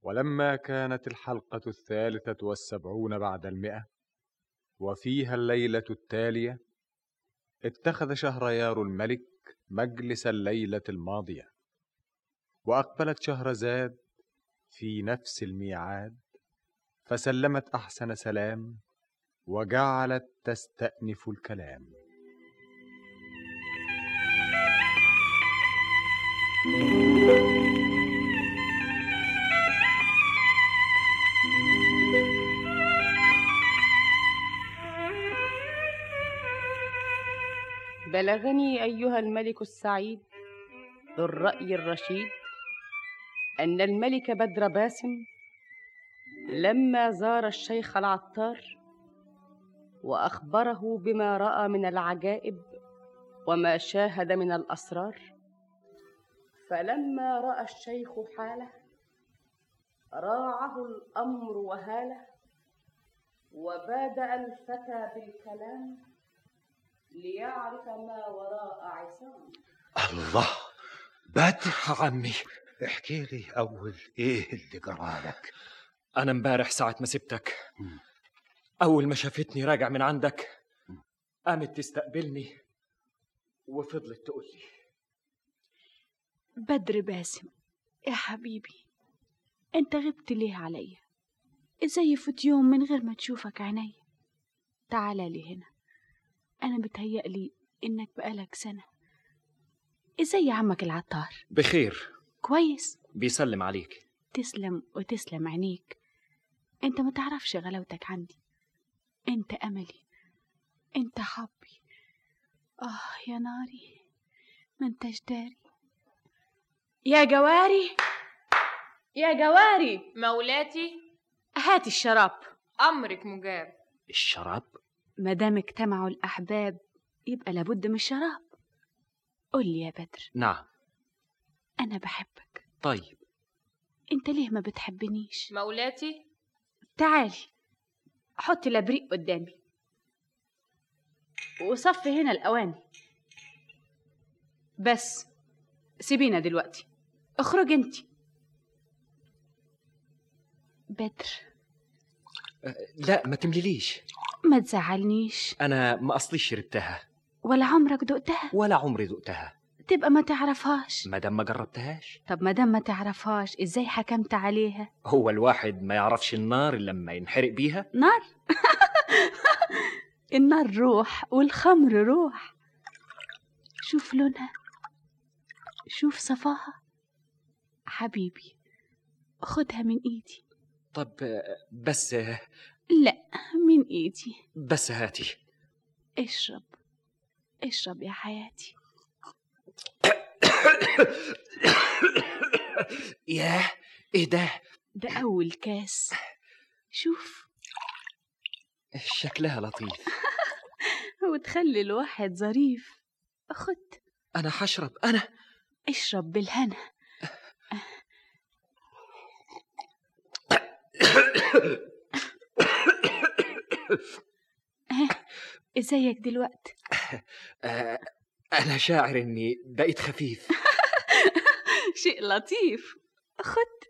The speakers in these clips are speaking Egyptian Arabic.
ولما كانت الحلقة الثالثة والسبعون بعد المئة وفيها الليلة التالية اتخذ شهريار الملك مجلس الليلة الماضية وأقبلت شهرزاد في نفس الميعاد فسلمت أحسن سلام وجعلت تستأنف الكلام بلغني أيها الملك السعيد ذو الرأي الرشيد أن الملك بدر باسم لما زار الشيخ العطار وأخبره بما رأى من العجائب وما شاهد من الأسرار فلما رأى الشيخ حاله راعه الأمر وهاله وبادأ الفتى بالكلام ليعرف ما وراء عصام الله بدر عمي احكي لي أول إيه اللي جرالك أنا امبارح ساعة ما سبتك مم. أول ما شافتني راجع من عندك قامت تستقبلني وفضلت تقول لي بدر باسم يا حبيبي انت غبت ليه عليا ازاي يفوت يوم من غير ما تشوفك عيني تعال لي هنا انا بتهيألي انك بقالك سنة ازاي عمك العطار بخير كويس بيسلم عليك تسلم وتسلم عينيك انت ما تعرفش غلاوتك عندي انت املي انت حبي اه يا ناري ما انتش داري يا جواري يا جواري مولاتي هاتي الشراب أمرك مجاب الشراب مادام اجتمعوا الأحباب يبقى لابد من الشراب قول لي يا بدر نعم أنا بحبك طيب أنت ليه ما بتحبنيش مولاتي تعالي حطي الأبريق قدامي وصفي هنا الأواني بس سيبينا دلوقتي اخرج انت بدر لا ما تمليليش ما تزعلنيش أنا ما أصليش شربتها ولا عمرك دقتها ولا عمري دقتها تبقى ما تعرفهاش ما دام ما جربتهاش طب ما دام ما تعرفهاش ازاي حكمت عليها هو الواحد ما يعرفش النار إلا لما ينحرق بيها نار النار روح والخمر روح شوف لونها شوف صفاها حبيبي خدها من ايدي طب آه، بس آه، لا من ايدي بس هاتي اشرب اشرب يا حياتي ياه ايه ده ده اول كاس شوف شكلها لطيف وتخلي الواحد ظريف خد انا حشرب انا اشرب بالهنا ها، ازيك دلوقتي آه، انا شاعر اني بقيت خفيف شيء لطيف خد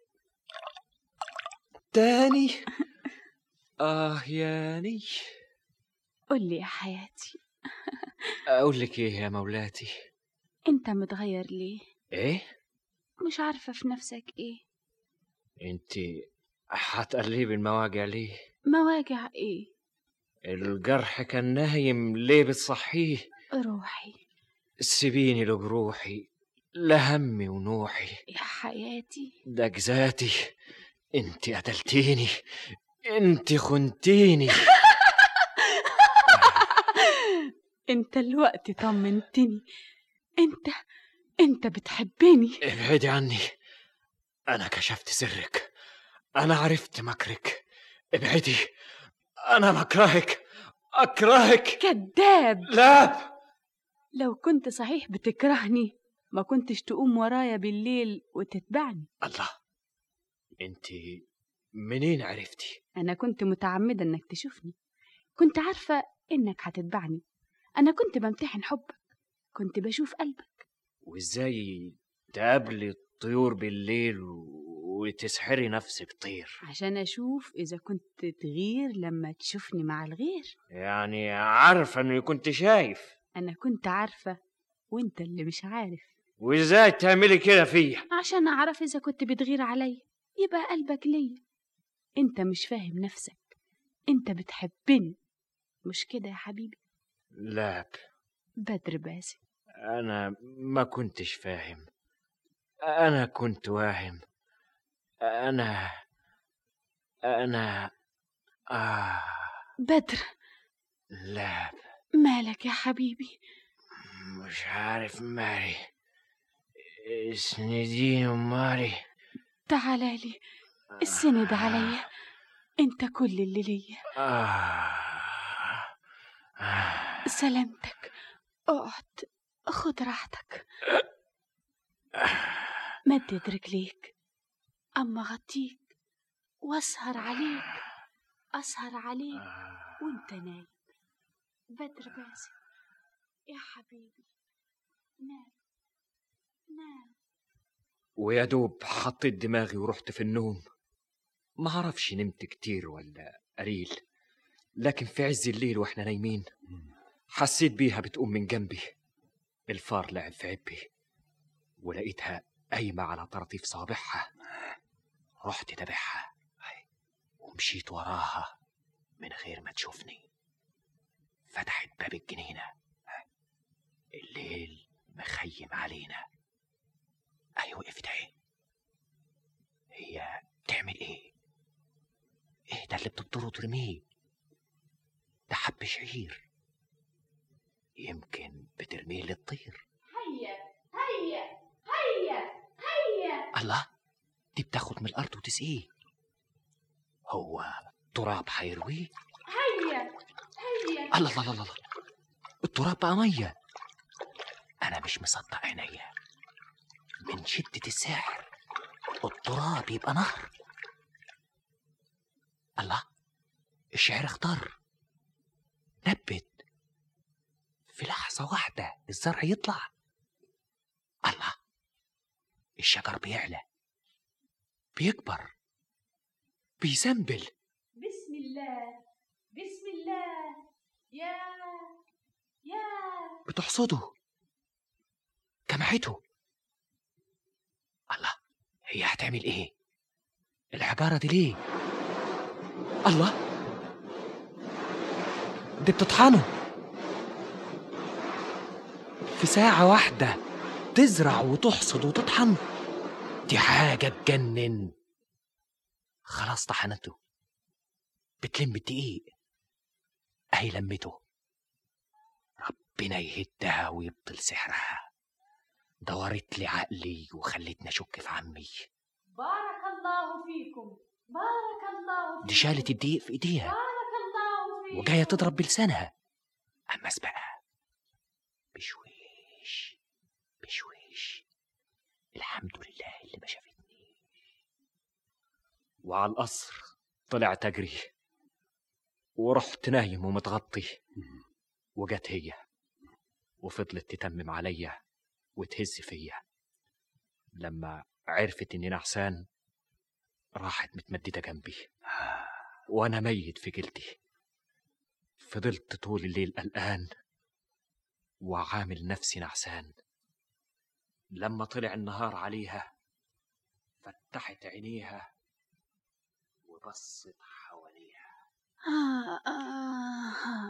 تاني اه ياني قول لي يا حياتي اقول لك ايه يا مولاتي انت متغير ليه ايه مش عارفه في نفسك ايه انت هتقلبي المواجع ليه مواجع ايه الجرح كان نايم ليه بتصحيه روحي سيبيني لجروحي لهمي ونوحي يا حياتي ده جزاتي انت قتلتيني انت خنتيني انت الوقت طمنتني انت انت بتحبني ابعدي عني انا كشفت سرك انا عرفت مكرك ابعدي انا بكرهك اكرهك كذاب لا لو كنت صحيح بتكرهني ما كنتش تقوم ورايا بالليل وتتبعني الله انت منين عرفتي انا كنت متعمدة انك تشوفني كنت عارفة انك هتتبعني انا كنت بمتحن حبك كنت بشوف قلبك وازاي تقابلي الطيور بالليل و- وتسحري نفسك طير عشان أشوف إذا كنت تغير لما تشوفني مع الغير يعني عارفة اني كنت شايف أنا كنت عارفة وأنت اللي مش عارف وازاي تعملي كده فيا عشان أعرف إذا كنت بتغير عليا يبقى قلبك ليا أنت مش فاهم نفسك أنت بتحبني مش كده يا حبيبي لا بدر باسم انا ما كنتش فاهم انا كنت واهم انا انا آه بدر لا مالك يا حبيبي مش عارف ماري اسنديني ماري تعالى لي السند عليا انت كل اللي ليا آه. آه. سلامتك اقعد خد راحتك مدد رجليك اما غطيك واسهر عليك اسهر عليك وانت نايم بدر باسم يا حبيبي نام نام ويا دوب حطيت دماغي ورحت في النوم ما عرفش نمت كتير ولا قليل لكن في عز الليل واحنا نايمين حسيت بيها بتقوم من جنبي الفار لعب في عبي ولقيتها قايمة على طراطيف صابعها رحت تابعها ومشيت وراها من غير ما تشوفني فتحت باب الجنينة الليل مخيم علينا أي وقفت اهي هي بتعمل ايه؟ ايه ده اللي بتبطره وترميه؟ ده حب شعير يمكن بترميه للطير هيا هيا هيا هيا الله دي بتاخد من الأرض وتسقيه هو تراب هيرويه هيا هيا الله الله الله الله التراب بقى مية أنا مش مصدق عينيا من شدة السحر التراب يبقى نهر الله الشعر اختار نبت في لحظة واحدة الزرع يطلع الله الشجر بيعلى بيكبر بيزنبل بسم الله بسم الله يا يا بتحصده جمعته الله هي هتعمل ايه الحجارة دي ليه الله دي بتطحنه في ساعة واحدة تزرع وتحصد وتطحن دي حاجة تجنن خلاص طحنته بتلم الدقيق اهي لمته ربنا يهدها ويبطل سحرها دورت لي عقلي وخلتني اشك في عمي بارك الله فيكم بارك الله فيكم دي شالت الدقيق في ايديها بارك الله فيكم وجايه تضرب بلسانها اما بقى بشويش بشويش الحمد لله اللي ما شافتني وعلى القصر طلعت اجري ورحت نايم ومتغطي وجت هي وفضلت تتمم عليا وتهز فيا لما عرفت اني نعسان راحت متمدده جنبي وانا ميت في جلدي فضلت طول الليل قلقان وعامل نفسي نعسان لما طلع النهار عليها فتحت عينيها وبصت حواليها آه آه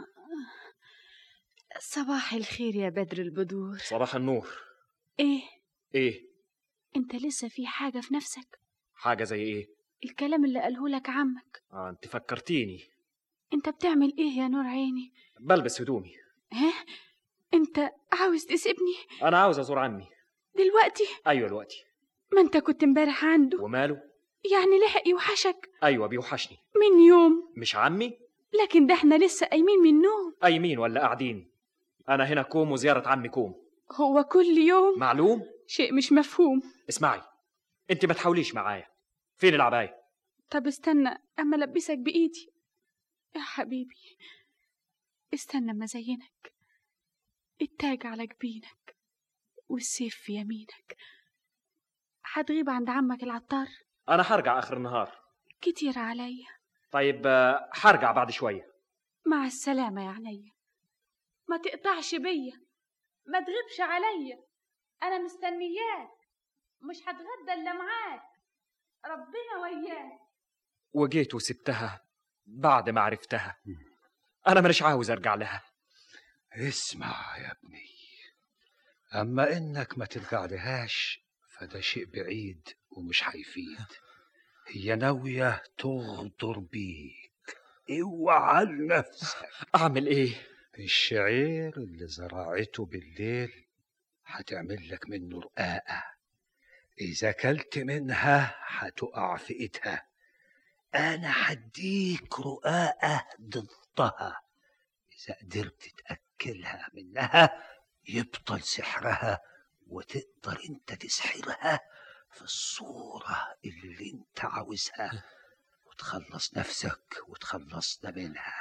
صباح الخير يا بدر البدور صباح النور ايه ايه انت لسه في حاجة في نفسك حاجه زي ايه الكلام اللي قاله لك عمك اه انت فكرتيني انت بتعمل ايه يا نور عيني بلبس هدومي ها انت عاوز تسيبني انا عاوز ازور عمي دلوقتي ايوه دلوقتي ما انت كنت امبارح عنده وماله يعني لحق يوحشك ايوه بيوحشني من يوم مش عمي لكن ده احنا لسه قايمين من النوم قايمين ولا قاعدين انا هنا كوم وزياره عمي كوم هو كل يوم معلوم شيء مش مفهوم اسمعي انت ما تحاوليش معايا فين العبايه طب استنى اما البسك بايدي يا حبيبي استنى اما ازينك التاج على جبينك والسيف في يمينك هتغيب عند عمك العطار انا هرجع اخر النهار كتير عليا طيب آه، هرجع بعد شويه مع السلامة يا عينيا ما تقطعش بيا ما تغيبش عليا أنا مستنياك مش هتغدى إلا معاك ربنا وياك وجيت وسبتها بعد ما عرفتها انا مانيش عاوز ارجع لها اسمع يا ابني أما إنك ما ترجع لهاش فده شيء بعيد ومش هيفيد هي ناوية تغدر بيك اوعى لنفسك اعمل ايه الشعير اللي زرعته بالليل هتعمل لك منه رقاقة إذا كلت منها هتقع في إيدها أنا هديك رقاقة ضدها إذا قدرت تأكلها منها يبطل سحرها وتقدر أنت تسحرها في الصورة اللي أنت عاوزها وتخلص نفسك وتخلصنا منها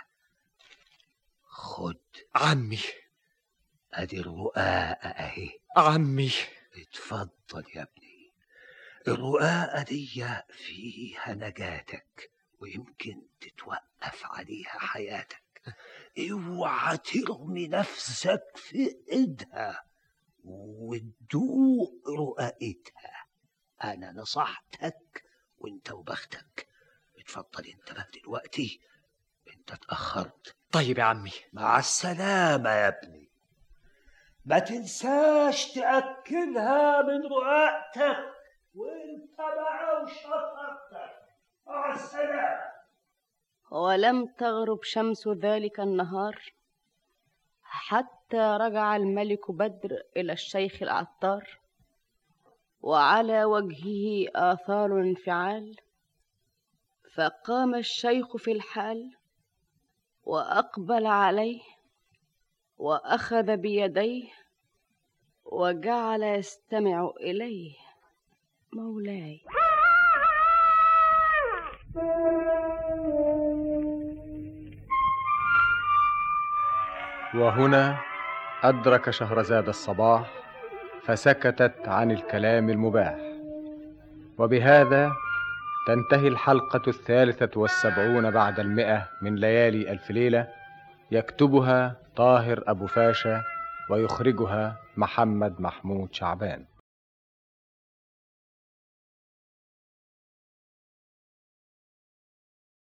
خد عمي ادي الرقاقة اهي عمي اتفضل يا ابني الرقاقة دي فيها نجاتك ويمكن تتوقف عليها حياتك اوعى ترمي نفسك في ايدها وتدوق رقاقتها انا نصحتك وانت وبختك اتفضل انت بقى دلوقتي انت اتأخرت طيب يا عمي مع السلامة يا ابني ما تنساش تأكلها من رقاقتك وانت مع وشطرتك مع السلامة ولم تغرب شمس ذلك النهار حتى رجع الملك بدر إلى الشيخ العطار وعلى وجهه آثار انفعال فقام الشيخ في الحال وأقبل عليه وأخذ بيديه وجعل يستمع إليه مولاي وهنا أدرك شهرزاد الصباح فسكتت عن الكلام المباح وبهذا تنتهي الحلقة الثالثة والسبعون بعد المئة من ليالي ألف ليلة يكتبها طاهر أبو فاشا ويخرجها محمد محمود شعبان